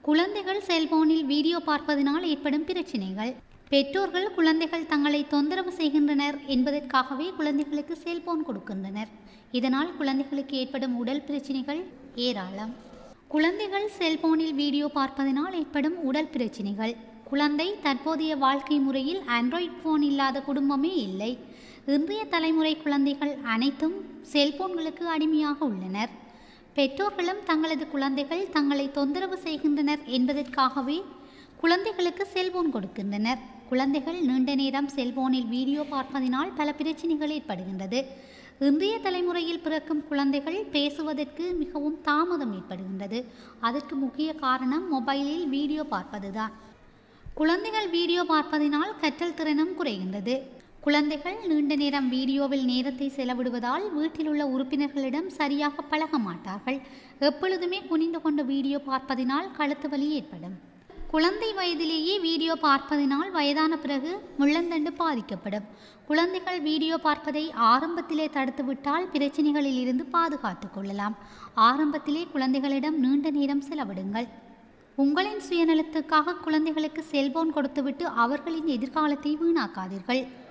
குழந்தைகள் செல்போனில் வீடியோ பார்ப்பதனால் ஏற்படும் பிரச்சினைகள் பெற்றோர்கள் குழந்தைகள் தங்களை தொந்தரவு செய்கின்றனர் என்பதற்காகவே குழந்தைகளுக்கு செல்போன் கொடுக்கின்றனர் இதனால் குழந்தைகளுக்கு ஏற்படும் உடல் பிரச்சினைகள் ஏராளம் குழந்தைகள் செல்போனில் வீடியோ பார்ப்பதனால் ஏற்படும் உடல் பிரச்சினைகள் குழந்தை தற்போதைய வாழ்க்கை முறையில் ஆண்ட்ராய்ட் ஃபோன் இல்லாத குடும்பமே இல்லை இன்றைய தலைமுறை குழந்தைகள் அனைத்தும் செல்போன்களுக்கு அடிமையாக உள்ளனர் பெற்றோர்களும் தங்களது குழந்தைகள் தங்களை தொந்தரவு செய்கின்றனர் என்பதற்காகவே குழந்தைகளுக்கு செல்போன் கொடுக்கின்றனர் குழந்தைகள் நீண்ட நேரம் செல்போனில் வீடியோ பார்ப்பதினால் பல பிரச்சனைகள் ஏற்படுகின்றது இன்றைய தலைமுறையில் பிறக்கும் குழந்தைகள் பேசுவதற்கு மிகவும் தாமதம் ஏற்படுகின்றது அதற்கு முக்கிய காரணம் மொபைலில் வீடியோ பார்ப்பதுதான் குழந்தைகள் வீடியோ பார்ப்பதினால் கற்றல் திறனும் குறைகின்றது குழந்தைகள் நீண்ட நேரம் வீடியோவில் நேரத்தை செலவிடுவதால் வீட்டில் உள்ள உறுப்பினர்களிடம் சரியாக பழக மாட்டார்கள் எப்பொழுதுமே குனிந்து கொண்டு வீடியோ பார்ப்பதினால் கழுத்து வலி ஏற்படும் குழந்தை வயதிலேயே வீடியோ பார்ப்பதினால் வயதான பிறகு முள்ளந்தண்டு பாதிக்கப்படும் குழந்தைகள் வீடியோ பார்ப்பதை ஆரம்பத்திலே தடுத்துவிட்டால் பிரச்சனைகளில் இருந்து பாதுகாத்து கொள்ளலாம் ஆரம்பத்திலே குழந்தைகளிடம் நீண்ட நேரம் செலவிடுங்கள் உங்களின் சுயநலத்துக்காக குழந்தைகளுக்கு செல்போன் கொடுத்துவிட்டு அவர்களின் எதிர்காலத்தை வீணாக்காதீர்கள்